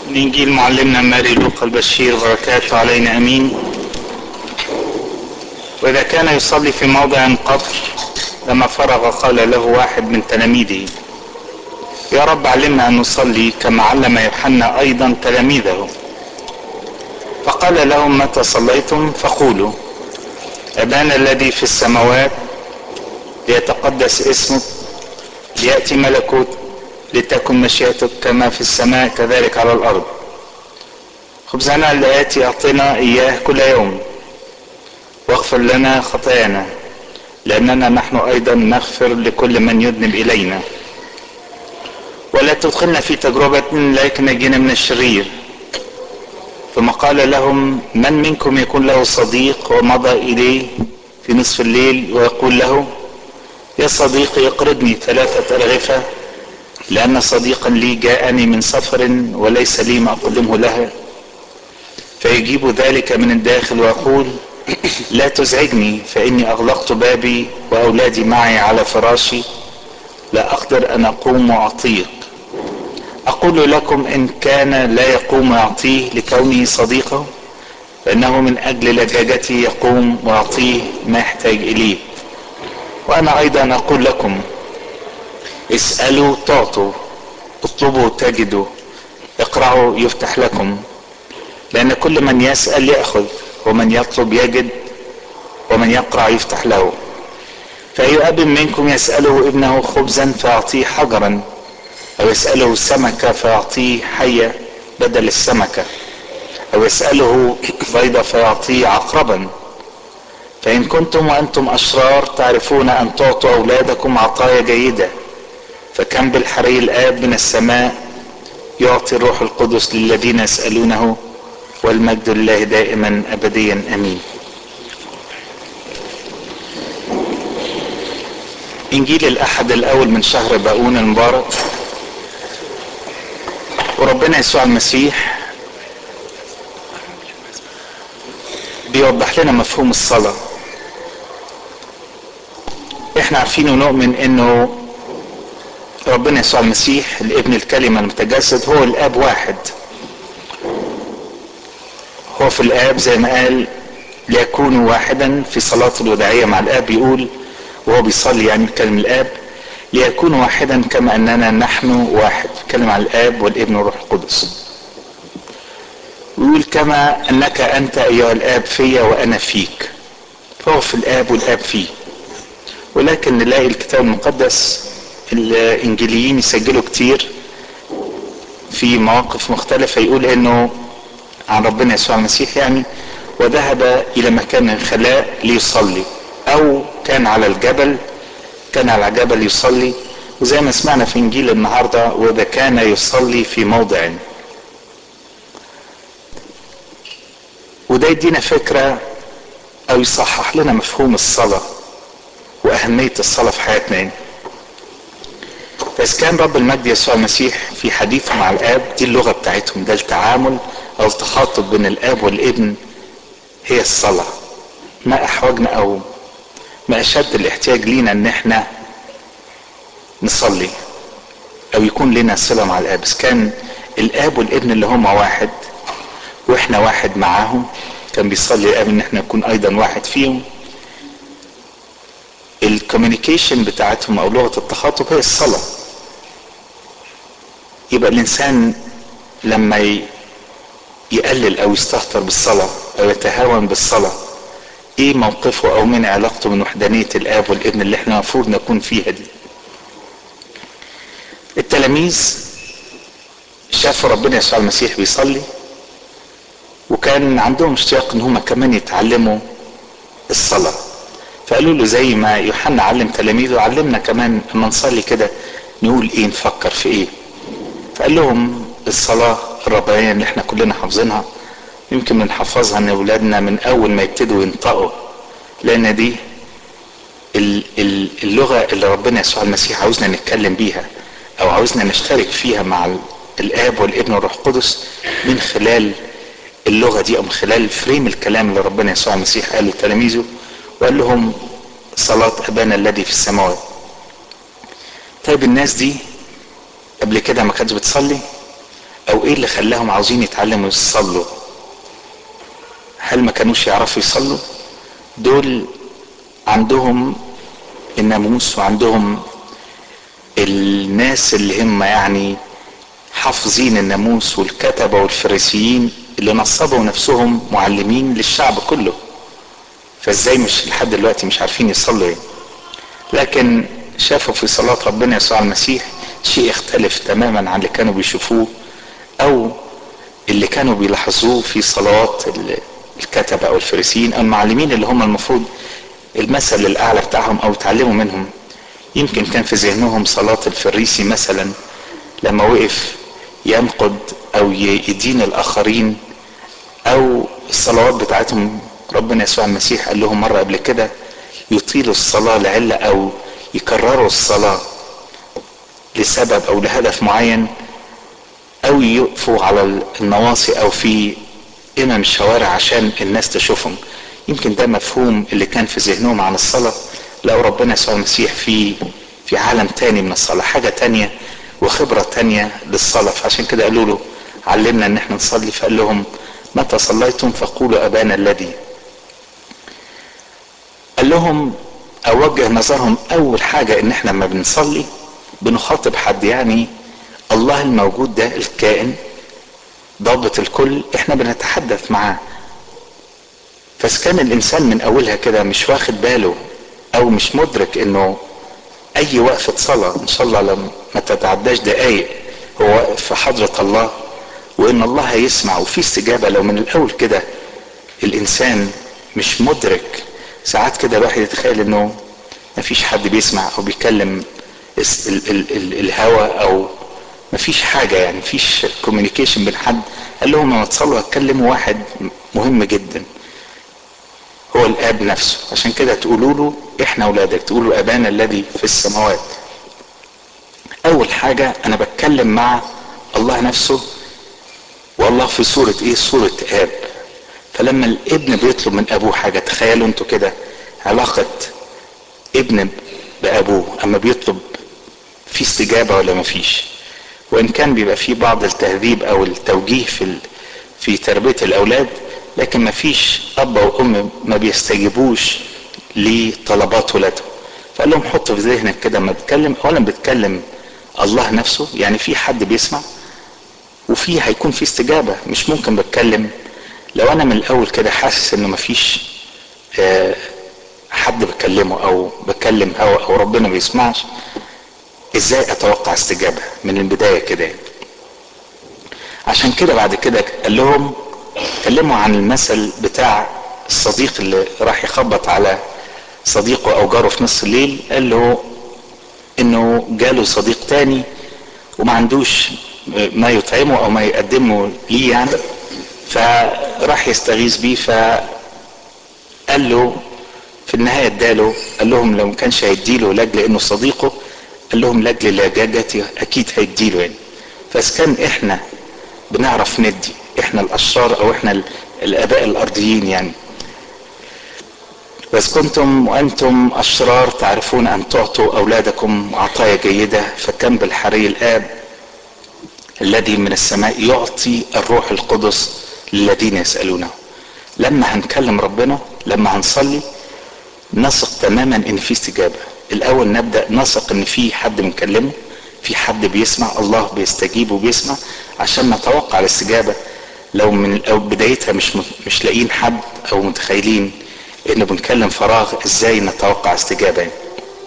من إنجيل معلمنا ماري لوقا البشير بركاته علينا أمين وإذا كان يصلي في موضع قبر لما فرغ قال له واحد من تلاميذه يا رب علمنا أن نصلي كما علم يوحنا أيضا تلاميذه فقال لهم متى صليتم فقولوا أبانا الذي في السماوات ليتقدس اسمك ليأتي ملكوت لتكن مشيئتك كما في السماء كذلك على الأرض خبزنا الآتي أعطنا إياه كل يوم واغفر لنا خطايانا لأننا نحن أيضا نغفر لكل من يذنب إلينا ولا تدخلنا في تجربة لكن نجينا من الشرير ثم قال لهم من منكم يكون له صديق ومضى إليه في نصف الليل ويقول له يا صديقي اقرضني ثلاثة أرغفة لأن صديقا لي جاءني من سفر وليس لي ما أقدمه له فيجيب ذلك من الداخل ويقول لا تزعجني فإني أغلقت بابي وأولادي معي على فراشي لا أقدر أن أقوم وأعطيك أقول لكم إن كان لا يقوم ويعطيه لكونه صديقه فإنه من أجل لجاجته يقوم ويعطيه ما يحتاج إليه وأنا أيضا أقول لكم اسألوا تعطوا اطلبوا تجدوا اقرعوا يفتح لكم لأن كل من يسأل يأخذ ومن يطلب يجد ومن يقرع يفتح له فأي أب منكم يسأله ابنه خبزا فيعطيه حجرا أو يسأله سمكة فيعطيه حية بدل السمكة أو يسأله بيضة فيعطيه عقربا فإن كنتم وأنتم أشرار تعرفون أن تعطوا أولادكم عطايا جيدة فكم بالحري الآب من السماء يعطي الروح القدس للذين يسألونه والمجد لله دائما أبديا أمين إنجيل الأحد الأول من شهر باؤون المبارك وربنا يسوع المسيح بيوضح لنا مفهوم الصلاة احنا عارفين ونؤمن انه ربنا يسوع المسيح الابن الكلمة المتجسد هو الاب واحد هو في الاب زي ما قال ليكونوا واحدا في صلاة الوداعية مع الاب يقول وهو بيصلي يعني بيتكلم الاب ليكونوا واحدا كما اننا نحن واحد بيتكلم عن الاب والابن والروح القدس ويقول كما انك انت ايها الاب فيا وانا فيك فهو في الاب والاب فيه ولكن نلاقي الكتاب المقدس الانجيليين يسجلوا كتير في مواقف مختلفة يقول انه عن ربنا يسوع المسيح يعني وذهب الى مكان الخلاء ليصلي او كان على الجبل كان على جبل يصلي وزي ما سمعنا في انجيل النهارده واذا كان يصلي في موضع وده يدينا فكره او يصحح لنا مفهوم الصلاه واهميه الصلاه في حياتنا يعني. فاذا كان رب المجد يسوع المسيح في حديثه مع الاب دي اللغه بتاعتهم ده التعامل او التخاطب بين الاب والابن هي الصلاه ما احوجنا او ما اشد الاحتياج لينا ان احنا نصلي او يكون لنا صله مع الاب اذا كان الاب والابن اللي هما واحد واحنا واحد معاهم كان بيصلي الاب ان احنا نكون ايضا واحد فيهم الكوميونيكيشن بتاعتهم او لغه التخاطب هي الصلاه يبقى الانسان لما يقلل او يستهتر بالصلاه او يتهاون بالصلاه ايه موقفه او من علاقته من وحدانيه الاب والابن اللي احنا المفروض نكون فيها دي التلاميذ شافوا ربنا يسوع المسيح بيصلي وكان عندهم اشتياق ان هم كمان يتعلموا الصلاه فقالوا له زي ما يوحنا علم تلاميذه علمنا كمان لما نصلي كده نقول ايه نفكر في ايه فقال لهم الصلاه الربانيه اللي احنا كلنا حافظينها يمكن بنحفظها لاولادنا من اول ما يبتدوا ينطقوا لان دي اللغه اللي ربنا يسوع المسيح عاوزنا نتكلم بيها او عاوزنا نشترك فيها مع الاب والابن والروح القدس من خلال اللغه دي او من خلال فريم الكلام اللي ربنا يسوع المسيح قاله لتلاميذه وقال لهم صلاه ابانا الذي في السماوات طيب الناس دي قبل كده ما كانتش بتصلي او ايه اللي خلاهم عاوزين يتعلموا يصلوا هل ما كانوش يعرفوا يصلوا دول عندهم الناموس وعندهم الناس اللي هم يعني حافظين الناموس والكتبة والفريسيين اللي نصبوا نفسهم معلمين للشعب كله فازاي مش لحد دلوقتي مش عارفين يصلوا يعني لكن شافوا في صلاة ربنا يسوع المسيح شيء يختلف تماما عن اللي كانوا بيشوفوه او اللي كانوا بيلاحظوه في صلوات الكتبة او الفريسيين او المعلمين اللي هم المفروض المثل الاعلى بتاعهم او يتعلموا منهم يمكن كان في ذهنهم صلاة الفريسي مثلا لما وقف ينقد او يدين الاخرين او الصلوات بتاعتهم ربنا يسوع المسيح قال لهم مرة قبل كده يطيلوا الصلاة لعلة او يكرروا الصلاة لسبب او لهدف معين او يقفوا على النواصي او في امم الشوارع عشان الناس تشوفهم يمكن ده مفهوم اللي كان في ذهنهم عن الصلاة لقوا ربنا يسوع المسيح في في عالم تاني من الصلاة حاجة تانية وخبرة تانية للصلاة فعشان كده قالوا له علمنا ان احنا نصلي فقال لهم متى صليتم فقولوا ابانا الذي قال لهم اوجه نظرهم اول حاجة ان احنا لما بنصلي بنخاطب حد يعني الله الموجود ده الكائن ضابط الكل احنا بنتحدث معاه فاذا كان الانسان من اولها كده مش واخد باله او مش مدرك انه اي وقفة صلاة ان شاء الله لما ما تتعداش دقايق هو واقف في حضرة الله وان الله هيسمع وفي استجابة لو من الاول كده الانسان مش مدرك ساعات كده الواحد يتخيل انه ما فيش حد بيسمع او بيكلم ال ال ال الهوى او ما فيش حاجة يعني ما فيش كوميونيكيشن بين حد قال لهم لما تصلوا هتكلموا واحد مهم جدا هو الاب نفسه عشان كده تقولوا له احنا اولادك تقولوا ابانا الذي في السماوات اول حاجة انا بتكلم مع الله نفسه والله في صورة ايه صورة اب فلما الابن بيطلب من ابوه حاجة تخيلوا انتوا كده علاقة ابن بابوه اما بيطلب في استجابة ولا ما فيش وان كان بيبقى في بعض التهذيب او التوجيه في في تربية الاولاد لكن ما فيش اب وام ما بيستجيبوش لطلبات ولادهم فقال لهم حط في ذهنك كده ما بتكلم اولا بتكلم الله نفسه يعني في حد بيسمع وفي هيكون في استجابة مش ممكن بتكلم لو انا من الاول كده حاسس انه مفيش آه حد بكلمه او بكلم هوا او ربنا ما بيسمعش ازاي اتوقع استجابة من البداية كده عشان كده بعد كده قال لهم اتكلموا عن المثل بتاع الصديق اللي راح يخبط على صديقه او جاره في نص الليل قال له انه جاله صديق تاني وما عندوش ما يطعمه او ما يقدمه ليه يعني فراح يستغيث بيه فقال له في النهاية اداله قال لهم لو ما كانش هيديله لاجل انه صديقه قال لهم لاجل لجاجتي اكيد هيديله يعني فاذا كان احنا بنعرف ندي احنا الاشرار او احنا الاباء الارضيين يعني بس كنتم وانتم اشرار تعرفون ان تعطوا اولادكم عطايا جيده فكم بالحري الاب الذي من السماء يعطي الروح القدس للذين يسالونه لما هنكلم ربنا لما هنصلي نثق تماما ان في استجابه الاول نبدا نثق ان في حد بنكلمه في حد بيسمع الله بيستجيب وبيسمع عشان نتوقع الاستجابه لو من او بدايتها مش مش لاقيين حد او متخيلين انه بنكلم فراغ ازاي نتوقع استجابه يعني.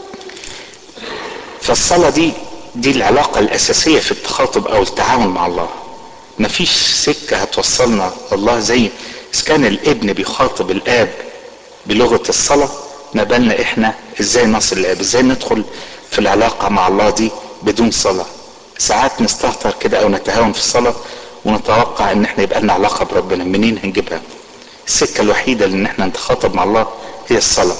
فالصلاه دي دي العلاقه الاساسيه في التخاطب او التعامل مع الله مفيش سكه هتوصلنا الله زي اذا كان الابن بيخاطب الاب بلغه الصلاه ما بالنا احنا ازاي نصل للاب ازاي ندخل في العلاقه مع الله دي بدون صلاه ساعات نستهتر كده او نتهاون في الصلاه ونتوقع ان احنا يبقى لنا علاقه بربنا منين هنجيبها السكه الوحيده لان احنا نتخاطب مع الله هي الصلاه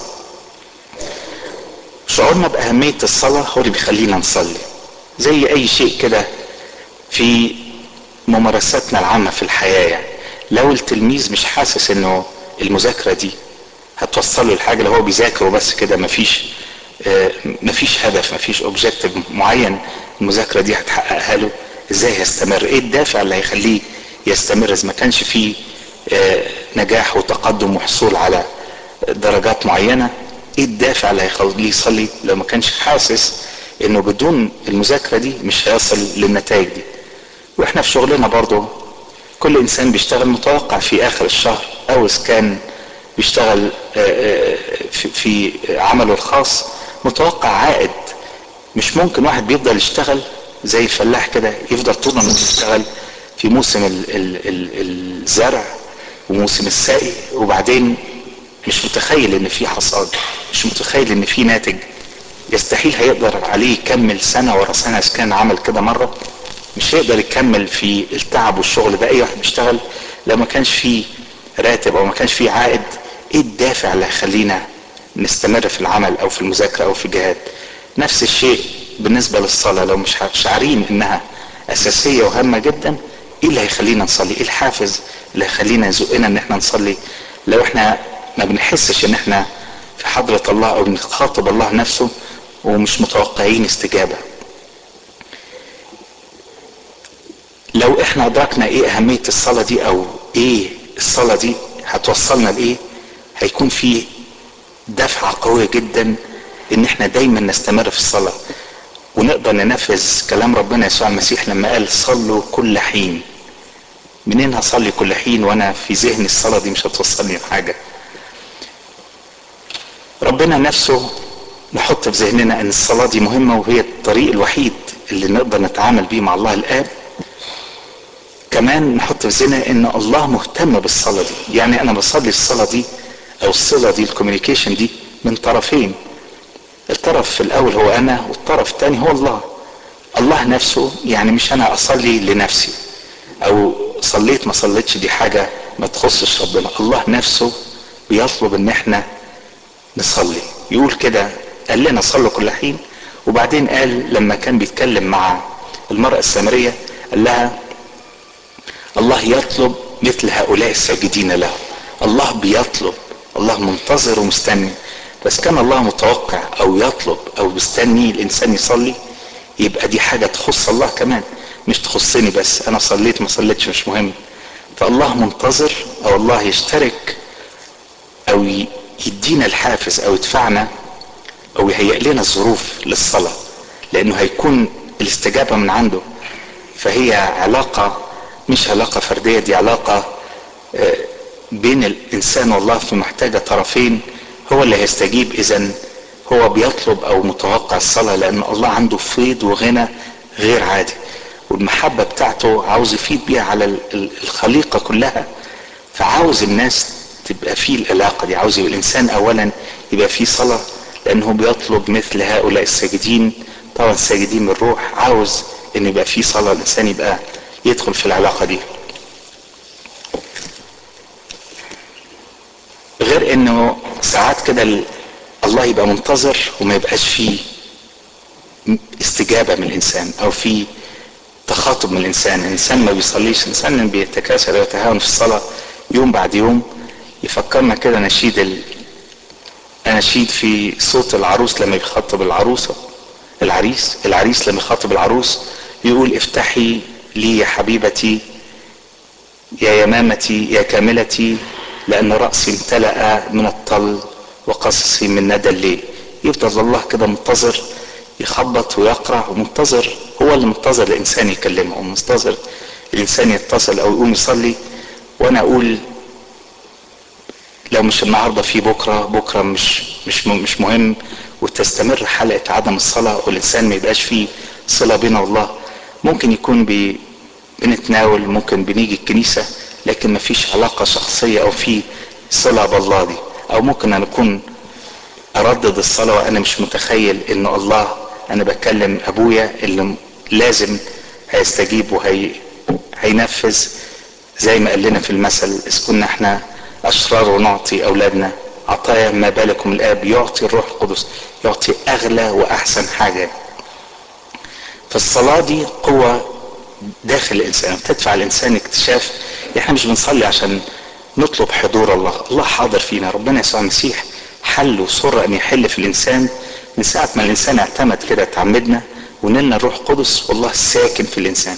شعورنا باهميه الصلاه هو اللي بيخلينا نصلي زي اي شيء كده في ممارساتنا العامه في الحياه يعني لو التلميذ مش حاسس انه المذاكره دي هتوصله لحاجه اللي هو بيذاكر وبس كده مفيش آه مفيش هدف مفيش اوبجيكتيف معين المذاكره دي هتحققها له ازاي هيستمر ايه الدافع اللي هيخليه يستمر اذا ما كانش فيه آه، نجاح وتقدم وحصول على درجات معينة ايه الدافع اللي هيخليه يصلي لو ما كانش حاسس انه بدون المذاكرة دي مش هيصل للنتائج دي واحنا في شغلنا برضو كل انسان بيشتغل متوقع في اخر الشهر او اذا كان بيشتغل آه، آه، في- في عمله الخاص متوقع عائد مش ممكن واحد بيفضل يشتغل زي الفلاح كده يفضل طول ما يشتغل في موسم ال ال ال الزرع وموسم السقي وبعدين مش متخيل ان في حصاد مش متخيل ان في ناتج يستحيل هيقدر عليه يكمل سنة ورا سنة اذا كان عمل كده مرة مش هيقدر يكمل في التعب والشغل ده اي واحد بيشتغل لو ما كانش فيه راتب او ما كانش فيه عائد ايه الدافع اللي هيخلينا نستمر في العمل او في المذاكرة او في الجهاد نفس الشيء بالنسبة للصلاة لو مش شعارين انها اساسية وهامة جدا ايه اللي هيخلينا نصلي ايه الحافز اللي هيخلينا يزقنا ان احنا نصلي لو احنا ما بنحسش ان احنا في حضرة الله او بنخاطب الله نفسه ومش متوقعين استجابة لو احنا ادركنا ايه اهمية الصلاة دي او ايه الصلاة دي هتوصلنا لايه هيكون في دفعة قوية جدا ان احنا دايما نستمر في الصلاة ونقدر ننفذ كلام ربنا يسوع المسيح لما قال صلوا كل حين منين هصلي كل حين وانا في ذهني الصلاة دي مش هتوصلني لحاجة ربنا نفسه نحط في ذهننا ان الصلاة دي مهمة وهي الطريق الوحيد اللي نقدر نتعامل بيه مع الله الاب كمان نحط في ذهننا ان الله مهتم بالصلاة دي يعني انا بصلي الصلاة دي او الصلة دي الكوميونيكيشن دي من طرفين الطرف في الاول هو انا والطرف الثاني هو الله الله نفسه يعني مش انا اصلي لنفسي او صليت ما صليتش دي حاجة ما تخصش ربنا الله نفسه بيطلب ان احنا نصلي يقول كده قال لنا صلوا كل حين وبعدين قال لما كان بيتكلم مع المرأة السامرية قال لها الله يطلب مثل هؤلاء الساجدين له الله بيطلب الله منتظر ومستني بس كان الله متوقع او يطلب او مستني الانسان يصلي يبقى دي حاجة تخص الله كمان مش تخصني بس انا صليت ما صليتش مش مهم فالله منتظر او الله يشترك او يدينا الحافز او يدفعنا او يهيئ لنا الظروف للصلاة لانه هيكون الاستجابة من عنده فهي علاقة مش علاقة فردية دي علاقة بين الانسان والله في محتاجة طرفين هو اللي هيستجيب اذا هو بيطلب او متوقع الصلاة لان الله عنده فيض وغنى غير عادي والمحبة بتاعته عاوز يفيد بيها على الخليقة كلها فعاوز الناس تبقى فيه العلاقة دي عاوز يبقى الانسان اولا يبقى فيه صلاة لانه بيطلب مثل هؤلاء الساجدين طبعا الساجدين بالروح عاوز ان يبقى فيه صلاة الانسان يبقى يدخل في العلاقة دي غير انه ساعات كده الله يبقى منتظر وما يبقاش فيه استجابة من الانسان او في تخاطب من الانسان الانسان ما بيصليش الانسان بيتكاسل ويتهاون في الصلاة يوم بعد يوم يفكرنا كده نشيد ال... اناشيد في صوت العروس لما بيخاطب العروسة العريس العريس لما يخاطب العروس يقول افتحي لي يا حبيبتي يا يمامتي يا كاملتي لأن رأسي امتلأ من الطل وقصصي من ندى الليل يفضل الله كده منتظر يخبط ويقرع ومنتظر هو اللي منتظر الإنسان يكلمه ومنتظر الإنسان يتصل أو يقوم يصلي وأنا أقول لو مش النهارده في بكره بكره مش مش مش مهم وتستمر حلقه عدم الصلاه والانسان ما يبقاش فيه صله بينه والله ممكن يكون بي بنتناول ممكن بنيجي الكنيسه لكن ما فيش علاقه شخصيه او في صله بالله دي او ممكن انا اكون اردد الصلاه وانا مش متخيل ان الله انا بكلم ابويا اللي لازم هيستجيب وهي هينفذ زي ما قال لنا في المثل اذ كنا احنا اشرار ونعطي اولادنا عطايا ما بالكم الاب يعطي الروح القدس يعطي اغلى واحسن حاجه فالصلاه دي قوه داخل الانسان تدفع الانسان اكتشاف احنا مش بنصلي عشان نطلب حضور الله الله حاضر فينا ربنا يسوع المسيح حل وصر ان يحل في الانسان من ساعه ما الانسان اعتمد كده تعمدنا ونلنا الروح القدس والله ساكن في الانسان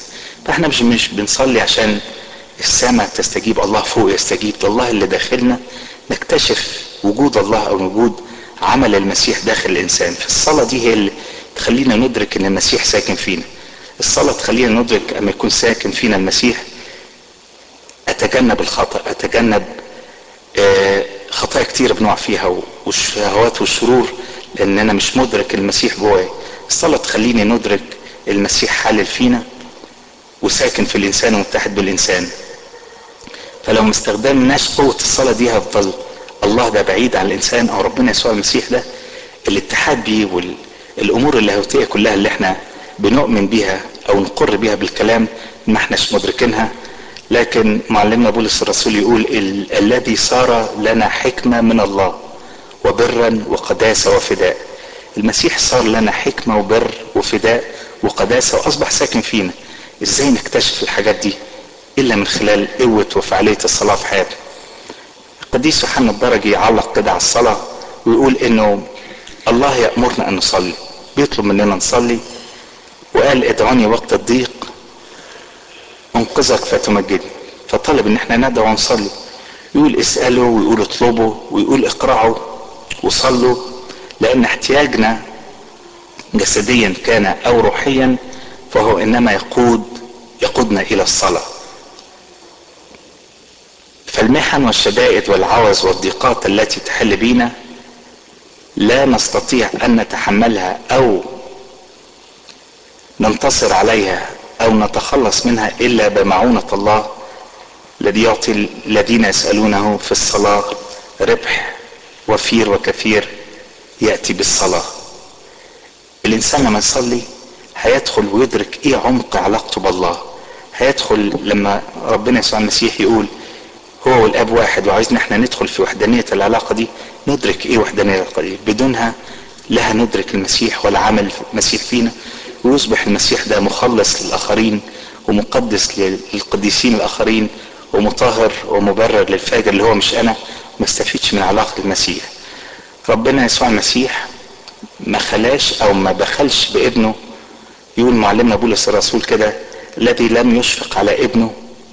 فاحنا مش مش بنصلي عشان السماء تستجيب الله فوق يستجيب الله اللي داخلنا نكتشف وجود الله او وجود عمل المسيح داخل الانسان فالصلاة دي هي اللي تخلينا ندرك ان المسيح ساكن فينا الصلاة تخلينا ندرك اما يكون ساكن فينا المسيح اتجنب الخطأ اتجنب آه خطايا كتير بنقع فيها والشهوات والشرور لان انا مش مدرك المسيح جوايا الصلاة تخليني ندرك المسيح حالل فينا وساكن في الانسان ومتحد بالانسان فلو ما استخدمناش قوة الصلاة دي هفضل الله ده بعيد عن الانسان او ربنا يسوع المسيح ده الاتحاد بيه والامور اللاهوتية كلها اللي احنا بنؤمن بيها او نقر بيها بالكلام ما احناش مدركينها لكن معلمنا بولس الرسول يقول ال- الذي صار لنا حكمة من الله وبرا وقداسة وفداء المسيح صار لنا حكمة وبر وفداء وقداسة واصبح ساكن فينا ازاي نكتشف الحاجات دي الا من خلال قوة وفعالية الصلاة في حياتنا القديس يوحنا الدرجي يعلق كده على الصلاة ويقول انه الله يأمرنا ان نصلي بيطلب مننا نصلي وقال ادعوني وقت الضيق انقذك فتمجدني فطلب ان احنا ندعو ونصلي يقول اسألوا ويقول اطلبوا ويقول اقرعوا وصلوا لان احتياجنا جسديا كان او روحيا فهو انما يقود يقودنا الى الصلاه فالمحن والشدائد والعوز والضيقات التي تحل بينا لا نستطيع ان نتحملها او ننتصر عليها او نتخلص منها الا بمعونه الله الذي يعطي الذين يسالونه في الصلاه ربح وفير وكثير ياتي بالصلاه الانسان لما يصلي هيدخل ويدرك ايه عمق علاقته بالله هيدخل لما ربنا يسوع المسيح يقول هو والاب واحد وعايزنا احنا ندخل في وحدانية العلاقة دي ندرك ايه وحدانية العلاقة دي بدونها لا هندرك المسيح ولا عمل المسيح فينا ويصبح المسيح ده مخلص للاخرين ومقدس للقديسين الاخرين ومطهر ومبرر للفاجر اللي هو مش انا ما استفيدش من علاقة المسيح ربنا يسوع المسيح ما خلاش او ما بخلش بابنه يقول معلمنا بولس الرسول كده الذي لم يشفق على ابنه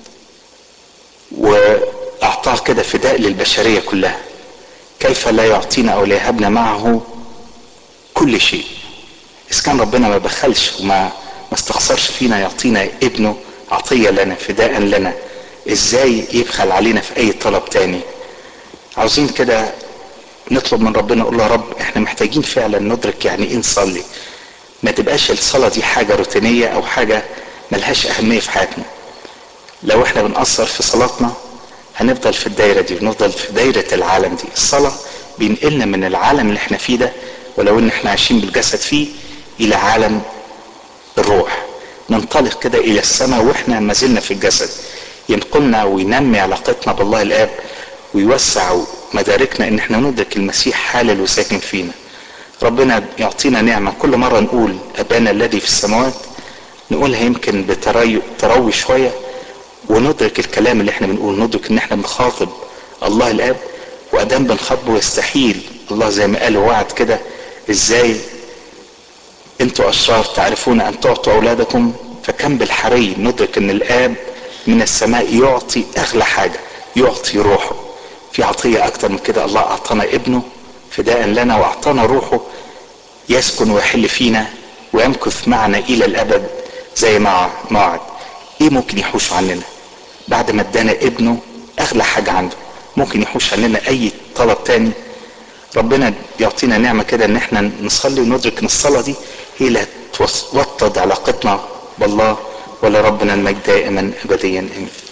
واعطاه كده فداء للبشريه كلها كيف لا يعطينا او لا يهبنا معه كل شيء اذا كان ربنا ما بخلش وما ما استخسرش فينا يعطينا ابنه عطيه لنا فداء لنا ازاي يبخل علينا في اي طلب تاني عاوزين كده نطلب من ربنا نقول له يا رب احنا محتاجين فعلا ندرك يعني ايه نصلي ما تبقاش الصلاه دي حاجه روتينيه او حاجه ملهاش اهميه في حياتنا لو احنا بنقصر في صلاتنا هنفضل في الدايرة دي بنفضل في دايرة العالم دي الصلاة بينقلنا من العالم اللي احنا فيه ده ولو ان احنا عايشين بالجسد فيه الى عالم الروح ننطلق كده الى السماء واحنا ما زلنا في الجسد ينقلنا وينمي علاقتنا بالله الاب ويوسع مداركنا ان احنا ندرك المسيح حالل وساكن فينا ربنا يعطينا نعمة كل مرة نقول أبانا الذي في السماوات نقولها يمكن بتروي شوية وندرك الكلام اللي احنا بنقول ندرك ان احنا بنخاطب الله الاب وادام بنخاطبه يستحيل الله زي ما قال وعد كده ازاي انتوا اشرار تعرفون ان تعطوا اولادكم فكم بالحري ندرك ان الاب من السماء يعطي اغلى حاجه يعطي روحه في عطيه اكتر من كده الله اعطانا ابنه فداء لنا واعطانا روحه يسكن ويحل فينا ويمكث معنا الى الابد زي ما وعد ايه ممكن يحوش عننا بعد ما ادانا ابنه اغلى حاجة عنده ممكن يحوش عننا اي طلب تاني ربنا يعطينا نعمة كده ان احنا نصلي وندرك ان الصلاة دي هي اللي هتوطد علاقتنا بالله ولربنا المجد دائما ابديا امين